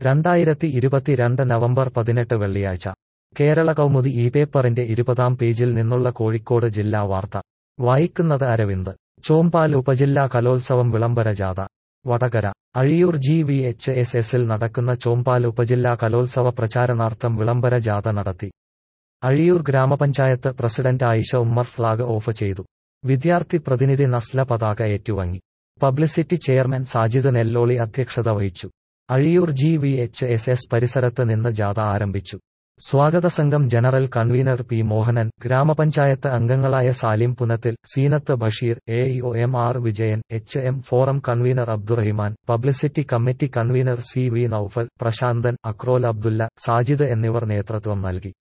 രണ്ടായിരത്തി ഇരുപത്തിരണ്ട് നവംബർ പതിനെട്ട് വെള്ളിയാഴ്ച കേരള കൗമുദി ഈ പേപ്പറിന്റെ ഇരുപതാം പേജിൽ നിന്നുള്ള കോഴിക്കോട് ജില്ലാ വാർത്ത വായിക്കുന്നത് അരവിന്ദ് ചോമ്പാൽ ഉപജില്ലാ കലോത്സവം വിളംബര ജാഥ Vadakara Azhiyur G V H S എസിൽ നടക്കുന്ന ചോമ്പാൽ ഉപജില്ലാ കലോത്സവ പ്രചാരണാർത്ഥം വിളംബര ജാഥ നടത്തി അഴിയൂർ ഗ്രാമപഞ്ചായത്ത് president Ayisha Ummer flag off ചെയ്തു വിദ്യാർത്ഥി പ്രതിനിധി നസ്ല പതാക ഏറ്റുവാങ്ങി പബ്ലിസിറ്റി ചെയർമാൻ സാജിദ് നെല്ലോളി അധ്യക്ഷത വഹിച്ചു Azhiyur G V H S S പരിസരത്ത് നിന്ന് ജാഥ ആരംഭിച്ചു സ്വാഗത സംഘം ജനറൽ കൺവീനർ പി മോഹനൻ ഗ്രാമപഞ്ചായത്ത് അംഗങ്ങളായ Salim Punathil Seenath Basheer A E O M R Vijayan H M forum convener Abdurahiman publicity committee convener C V Noufal Prasanthan Akrol Abdulla Sajid എന്നിവർ നേതൃത്വം നൽകി